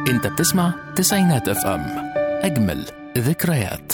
انت بتسمع تسعينات اف ام اجمل ذكريات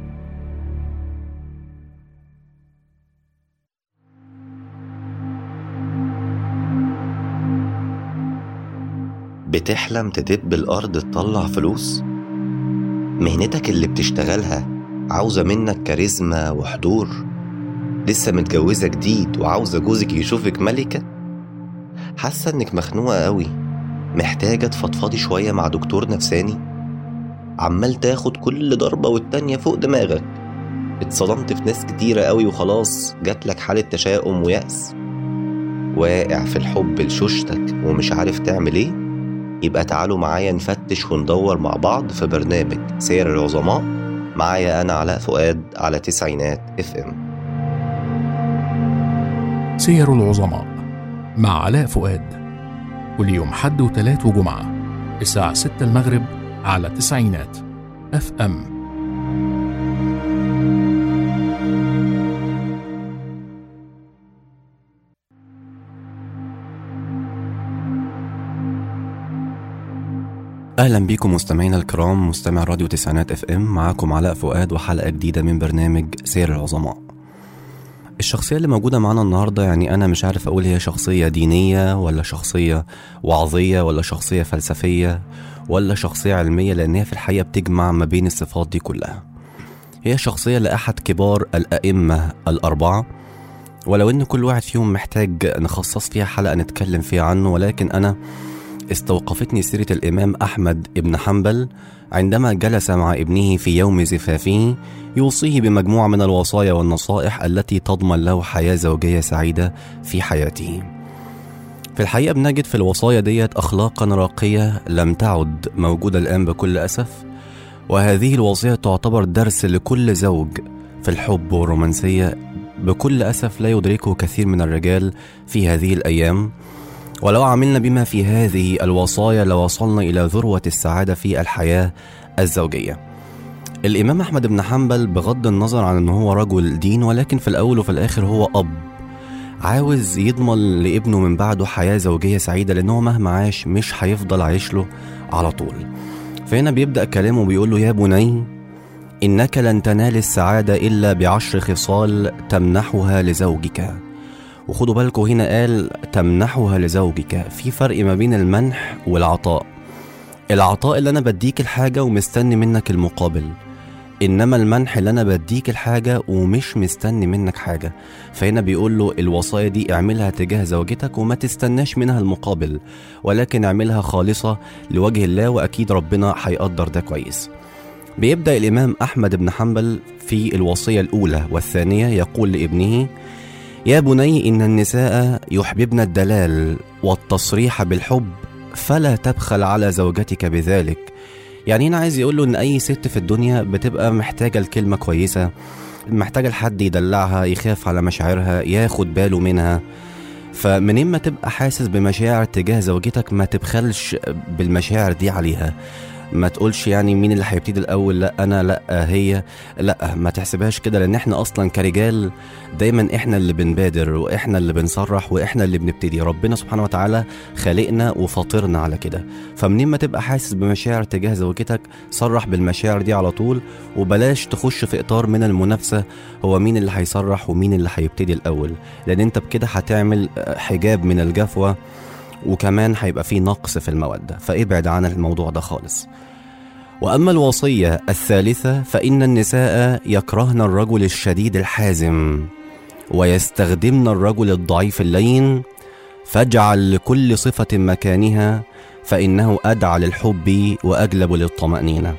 بتحلم تدب الأرض تطلع فلوس؟ مهنتك اللي بتشتغلها عاوزة منك كاريزما وحضور؟ لسه متجوزة جديد وعاوزة جوزك يشوفك ملكة؟ حاسة إنك مخنوقة قوي محتاجة تفضفضي شوية مع دكتور نفساني؟ عمال تاخد كل ضربة والتانية فوق دماغك اتصدمت في ناس كتيرة قوي وخلاص جاتلك حالة تشاؤم ويأس واقع في الحب لشوشتك ومش عارف تعمل ايه يبقى تعالوا معايا نفتش وندور مع بعض في برنامج سير العظماء معايا أنا علاء فؤاد على تسعينات اف ام سير العظماء مع علاء فؤاد كل يوم حد وتلات وجمعة الساعة 6 المغرب على تسعينات اف ام أهلا بيكم مستمعينا الكرام مستمع راديو تسعينات اف ام معاكم علاء فؤاد وحلقة جديدة من برنامج سير العظماء الشخصية اللي موجودة معانا النهاردة يعني أنا مش عارف أقول هي شخصية دينية ولا شخصية وعظية ولا شخصية فلسفية ولا شخصية علمية لأن هي في الحقيقة بتجمع ما بين الصفات دي كلها هي شخصية لأحد كبار الأئمة الأربعة ولو إن كل واحد فيهم محتاج نخصص فيها حلقة نتكلم فيها عنه ولكن أنا استوقفتني سيرة الإمام أحمد بن حنبل عندما جلس مع ابنه في يوم زفافه يوصيه بمجموعة من الوصايا والنصائح التي تضمن له حياة زوجية سعيدة في حياته. في الحقيقة بنجد في الوصايا ديت أخلاقا راقية لم تعد موجودة الآن بكل أسف وهذه الوصية تعتبر درس لكل زوج في الحب والرومانسية بكل أسف لا يدركه كثير من الرجال في هذه الأيام ولو عملنا بما في هذه الوصايا لوصلنا إلى ذروة السعادة في الحياة الزوجية. الإمام أحمد بن حنبل بغض النظر عن أنه هو رجل دين ولكن في الأول وفي الآخر هو أب عاوز يضمن لابنه من بعده حياة زوجية سعيدة لأنه مهما عاش مش هيفضل عايش له على طول. فهنا بيبدأ كلامه بيقول له يا بني إنك لن تنال السعادة إلا بعشر خصال تمنحها لزوجك. وخدوا بالكم هنا قال تمنحها لزوجك في فرق ما بين المنح والعطاء العطاء اللي انا بديك الحاجة ومستني منك المقابل انما المنح اللي انا بديك الحاجة ومش مستني منك حاجة فهنا بيقول له الوصايا دي اعملها تجاه زوجتك وما تستناش منها المقابل ولكن اعملها خالصة لوجه الله واكيد ربنا هيقدر ده كويس بيبدأ الامام احمد بن حنبل في الوصية الاولى والثانية يقول لابنه يا بني إن النساء يحببن الدلال والتصريح بالحب فلا تبخل على زوجتك بذلك يعني هنا عايز يقول له إن أي ست في الدنيا بتبقى محتاجة الكلمة كويسة محتاجة لحد يدلعها يخاف على مشاعرها ياخد باله منها فمنين ما تبقى حاسس بمشاعر تجاه زوجتك ما تبخلش بالمشاعر دي عليها ما تقولش يعني مين اللي هيبتدي الاول لا انا لا هي لا ما تحسبهاش كده لان احنا اصلا كرجال دايما احنا اللي بنبادر واحنا اللي بنصرح واحنا اللي بنبتدي ربنا سبحانه وتعالى خالقنا وفاطرنا على كده فمنين ما تبقى حاسس بمشاعر تجاه زوجتك صرح بالمشاعر دي على طول وبلاش تخش في اطار من المنافسه هو مين اللي هيصرح ومين اللي هيبتدي الاول لان انت بكده هتعمل حجاب من الجفوه وكمان هيبقى فيه نقص في المودة فابعد عن الموضوع ده خالص وأما الوصية الثالثة فإن النساء يكرهن الرجل الشديد الحازم ويستخدمن الرجل الضعيف اللين فاجعل لكل صفة مكانها فإنه أدعى للحب وأجلب للطمأنينة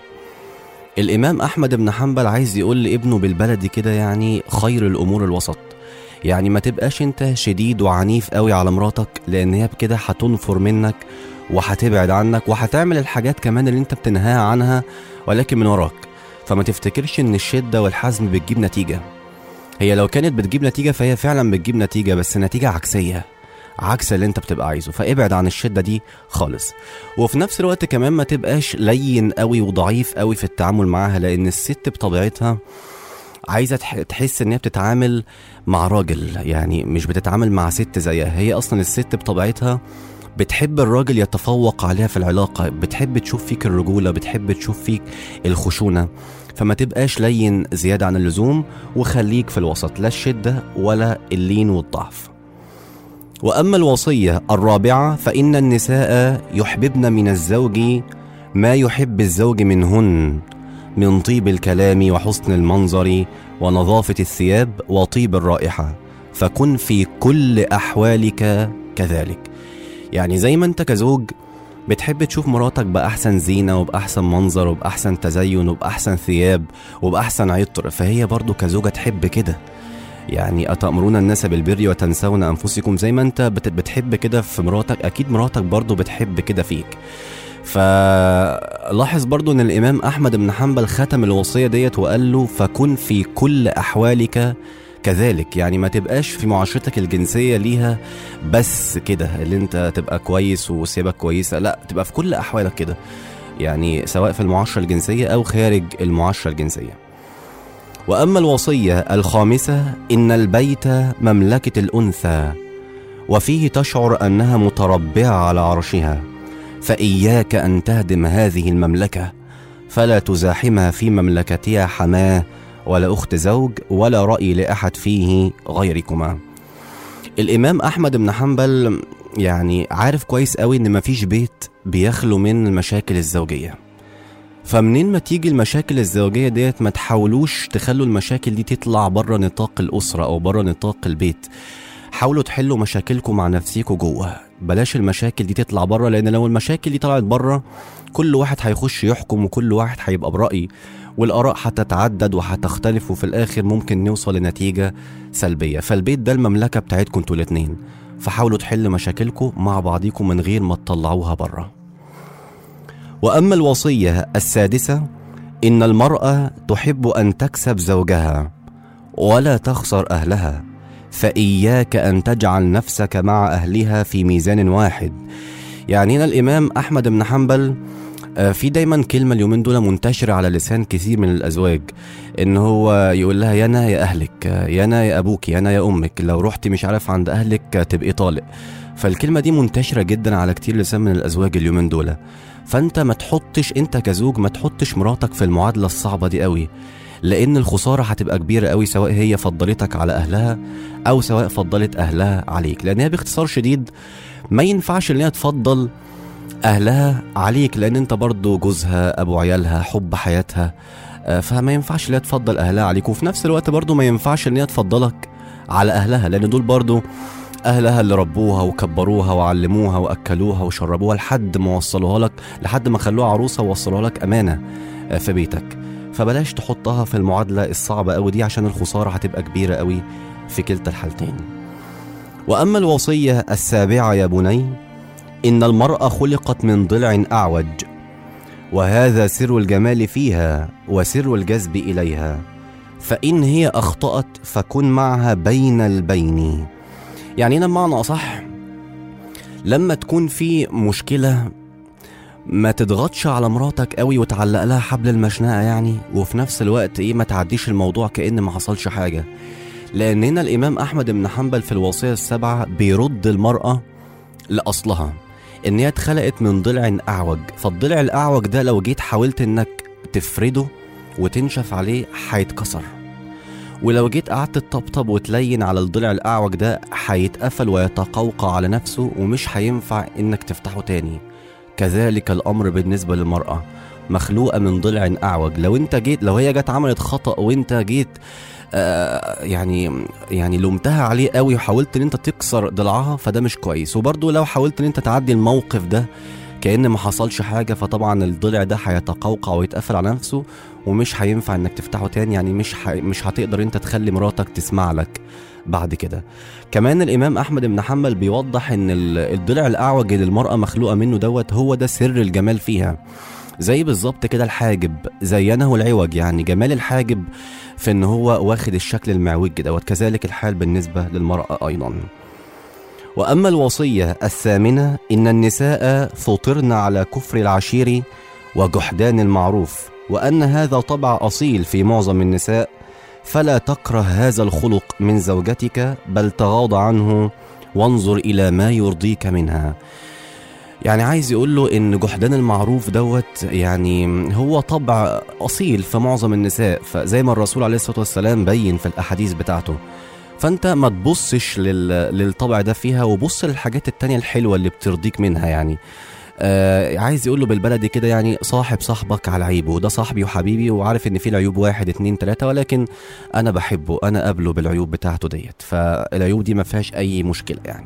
الإمام أحمد بن حنبل عايز يقول لابنه بالبلدي كده يعني خير الأمور الوسط يعني ما تبقاش انت شديد وعنيف قوي على مراتك لان هي بكده هتنفر منك وهتبعد عنك وهتعمل الحاجات كمان اللي انت بتنهاها عنها ولكن من وراك فما تفتكرش ان الشده والحزم بتجيب نتيجه هي لو كانت بتجيب نتيجه فهي فعلا بتجيب نتيجه بس نتيجه عكسيه عكس اللي انت بتبقى عايزه فابعد عن الشده دي خالص وفي نفس الوقت كمان ما تبقاش لين قوي وضعيف قوي في التعامل معاها لان الست بطبيعتها عايزه تحس ان هي بتتعامل مع راجل يعني مش بتتعامل مع ست زيها هي اصلا الست بطبيعتها بتحب الراجل يتفوق عليها في العلاقة بتحب تشوف فيك الرجولة بتحب تشوف فيك الخشونة فما تبقاش لين زيادة عن اللزوم وخليك في الوسط لا الشدة ولا اللين والضعف وأما الوصية الرابعة فإن النساء يحببن من الزوج ما يحب الزوج منهن من طيب الكلام وحسن المنظر ونظافة الثياب وطيب الرائحة فكن في كل أحوالك كذلك يعني زي ما أنت كزوج بتحب تشوف مراتك بأحسن زينة وبأحسن منظر وبأحسن تزين وبأحسن ثياب وبأحسن عطر فهي برضو كزوجة تحب كده يعني أتأمرون الناس بالبر وتنسون أنفسكم زي ما أنت بت- بتحب كده في مراتك أكيد مراتك برضو بتحب كده فيك فلاحظ برضو ان الامام احمد بن حنبل ختم الوصيه ديت وقال له فكن في كل احوالك كذلك يعني ما تبقاش في معاشرتك الجنسيه ليها بس كده اللي انت تبقى كويس وثيابك كويسه لا تبقى في كل احوالك كده يعني سواء في المعاشره الجنسيه او خارج المعاشره الجنسيه واما الوصيه الخامسه ان البيت مملكه الانثى وفيه تشعر انها متربعه على عرشها فإياك أن تهدم هذه المملكة فلا تزاحمها في مملكتها حماه ولا أخت زوج ولا رأي لأحد فيه غيركما الإمام أحمد بن حنبل يعني عارف كويس قوي إن مفيش بيت بيخلو من المشاكل الزوجية فمنين ما تيجي المشاكل الزوجية ديت ما تحاولوش تخلوا المشاكل دي تطلع بره نطاق الأسرة أو بره نطاق البيت حاولوا تحلوا مشاكلكم مع نفسيكوا جوه بلاش المشاكل دي تطلع بره لان لو المشاكل دي طلعت بره كل واحد هيخش يحكم وكل واحد هيبقى برأي والآراء هتتعدد وهتختلف وفي الآخر ممكن نوصل لنتيجة سلبية فالبيت ده المملكة بتاعتكم انتوا الاتنين فحاولوا تحلوا مشاكلكم مع بعضيكم من غير ما تطلعوها بره وأما الوصية السادسة إن المرأة تحب أن تكسب زوجها ولا تخسر أهلها فإياك أن تجعل نفسك مع أهلها في ميزان واحد يعني هنا الإمام أحمد بن حنبل آه، في دايما كلمة اليومين دول منتشرة على لسان كثير من الأزواج إن هو يقول لها يا أنا يا أهلك آه، يا أنا يا أبوك يا أنا يا أمك لو رحتي مش عارف عند أهلك آه، تبقي طالق فالكلمة دي منتشرة جدا على كتير لسان من الأزواج اليومين دول فأنت ما تحطش أنت كزوج ما تحطش مراتك في المعادلة الصعبة دي قوي لأن الخسارة هتبقى كبيرة قوي سواء هي فضلتك على أهلها أو سواء فضلت أهلها عليك لأن هي باختصار شديد ما ينفعش إن هي تفضل أهلها عليك لأن أنت برضو جوزها أبو عيالها حب حياتها آه، فما ينفعش إن هي تفضل أهلها عليك وفي نفس الوقت برضو ما ينفعش إن هي تفضلك على أهلها لأن دول برضو أهلها اللي ربوها وكبروها وعلموها وأكلوها وشربوها لحد ما وصلوها لك لحد ما خلوها عروسة ووصلوها لك أمانة آه، في بيتك فبلاش تحطها في المعادلة الصعبة أوي دي عشان الخسارة هتبقى كبيرة أوي في كلتا الحالتين وأما الوصية السابعة يا بني إن المرأة خلقت من ضلع أعوج وهذا سر الجمال فيها وسر الجذب إليها فإن هي أخطأت فكن معها بين البين يعني هنا بمعنى أصح لما تكون في مشكلة ما تضغطش على مراتك قوي وتعلق لها حبل المشنقة يعني وفي نفس الوقت ايه ما تعديش الموضوع كأن ما حصلش حاجة لأن هنا الإمام أحمد بن حنبل في الوصية السبعة بيرد المرأة لأصلها إن هي اتخلقت من ضلع أعوج فالضلع الأعوج ده لو جيت حاولت إنك تفرده وتنشف عليه هيتكسر ولو جيت قعدت تطبطب وتلين على الضلع الأعوج ده هيتقفل ويتقوقع على نفسه ومش هينفع إنك تفتحه تاني كذلك الأمر بالنسبة للمرأة مخلوقة من ضلع أعوج لو أنت جيت لو هي جت عملت خطأ وأنت جيت آه يعني يعني لومتها عليه قوي وحاولت ان انت تكسر ضلعها فده مش كويس وبرضه لو حاولت ان انت تعدي الموقف ده كأن ما حصلش حاجة فطبعا الضلع ده هيتقوقع ويتقفل على نفسه ومش هينفع انك تفتحه تاني يعني مش ح... مش هتقدر انت تخلي مراتك تسمع لك بعد كده كمان الامام احمد بن حنبل بيوضح ان ال- الضلع الاعوج اللي المرأة مخلوقة منه دوت هو ده سر الجمال فيها زي بالظبط كده الحاجب زينه العوج يعني جمال الحاجب في ان هو واخد الشكل المعوج دوت كذلك الحال بالنسبة للمرأة ايضا واما الوصية الثامنة ان النساء فطرن على كفر العشير وجحدان المعروف وان هذا طبع اصيل في معظم النساء فلا تكره هذا الخلق من زوجتك بل تغاض عنه وانظر الى ما يرضيك منها يعني عايز يقول له ان جحدان المعروف دوت يعني هو طبع اصيل في معظم النساء فزي ما الرسول عليه الصلاه والسلام بين في الاحاديث بتاعته فانت ما تبصش لل... للطبع ده فيها وبص للحاجات التانية الحلوه اللي بترضيك منها يعني آه عايز يقول له بالبلدي كده يعني صاحب صاحبك على عيبه ده صاحبي وحبيبي وعارف ان في العيوب واحد اتنين تلاته ولكن انا بحبه انا قابله بالعيوب بتاعته ديت فالعيوب دي ما فيهاش اي مشكله يعني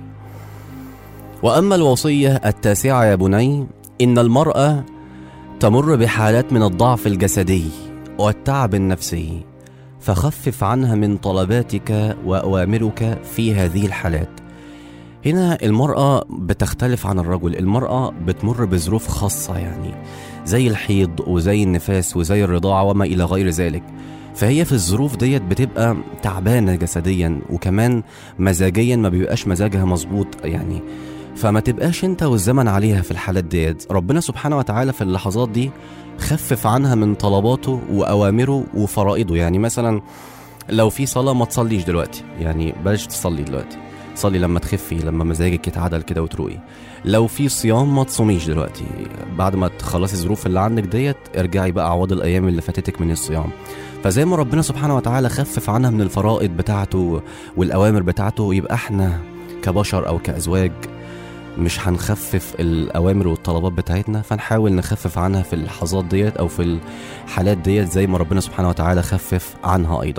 واما الوصيه التاسعه يا بني ان المراه تمر بحالات من الضعف الجسدي والتعب النفسي فخفف عنها من طلباتك واوامرك في هذه الحالات هنا المرأة بتختلف عن الرجل المرأة بتمر بظروف خاصة يعني زي الحيض وزي النفاس وزي الرضاعة وما إلى غير ذلك فهي في الظروف ديت بتبقى تعبانة جسديا وكمان مزاجيا ما بيبقاش مزاجها مظبوط يعني فما تبقاش انت والزمن عليها في الحالات ديت ربنا سبحانه وتعالى في اللحظات دي خفف عنها من طلباته وأوامره وفرائضه يعني مثلا لو في صلاة ما تصليش دلوقتي يعني بلاش تصلي دلوقتي صلي لما تخفي لما مزاجك يتعدل كده وتروقي لو في صيام ما تصوميش دلوقتي بعد ما تخلصي الظروف اللي عندك ديت ارجعي بقى عوض الايام اللي فاتتك من الصيام فزي ما ربنا سبحانه وتعالى خفف عنها من الفرائض بتاعته والاوامر بتاعته يبقى احنا كبشر او كازواج مش هنخفف الاوامر والطلبات بتاعتنا فنحاول نخفف عنها في اللحظات ديت او في الحالات ديت زي ما ربنا سبحانه وتعالى خفف عنها ايضا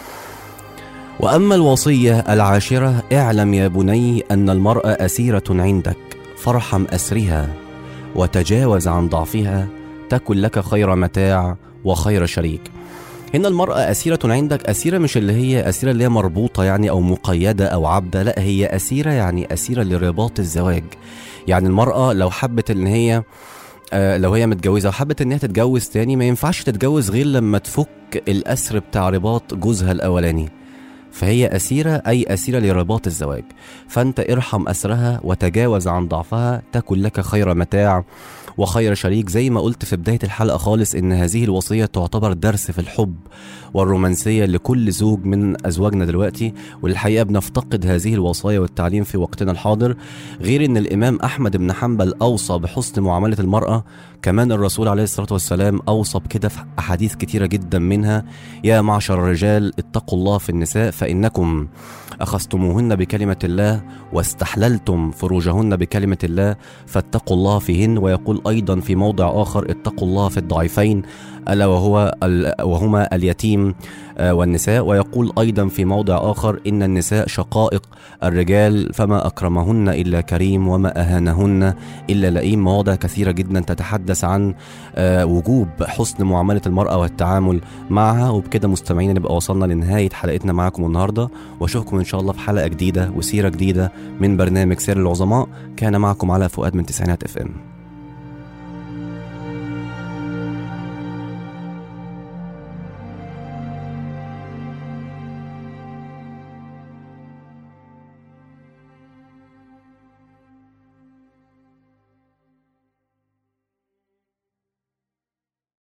واما الوصيه العاشره اعلم يا بني ان المراه اسيره عندك فارحم اسرها وتجاوز عن ضعفها تكن لك خير متاع وخير شريك هنا المرأة أسيرة عندك أسيرة مش اللي هي أسيرة اللي هي مربوطة يعني أو مقيدة أو عبدة لا هي أسيرة يعني أسيرة لرباط الزواج يعني المرأة لو حبت إن هي آه لو هي متجوزة وحبت إن هي تتجوز تاني ما ينفعش تتجوز غير لما تفك الأسر بتاع رباط جوزها الأولاني فهي أسيرة أي أسيرة لرباط الزواج فأنت ارحم أسرها وتجاوز عن ضعفها تكن لك خير متاع وخير شريك زي ما قلت في بداية الحلقة خالص إن هذه الوصية تعتبر درس في الحب والرومانسية لكل زوج من أزواجنا دلوقتي والحقيقة بنفتقد هذه الوصايا والتعليم في وقتنا الحاضر غير إن الإمام أحمد بن حنبل أوصى بحسن معاملة المرأة كمان الرسول عليه الصلاة والسلام أوصى بكده في أحاديث كتيرة جدا منها يا معشر الرجال اتقوا الله في النساء فإنكم أخذتموهن بكلمة الله واستحللتم فروجهن بكلمة الله فاتقوا الله فيهن ويقول أيضا في موضع آخر اتقوا الله في الضعيفين ألا وهو وهما اليتيم والنساء ويقول أيضا في موضع آخر إن النساء شقائق الرجال فما أكرمهن إلا كريم وما أهانهن إلا لئيم مواضع كثيرة جدا تتحدث عن وجوب حسن معاملة المرأة والتعامل معها وبكده مستمعين نبقى وصلنا لنهاية حلقتنا معكم النهاردة وأشوفكم إن شاء الله في حلقة جديدة وسيرة جديدة من برنامج سير العظماء كان معكم على فؤاد من تسعينات اف ام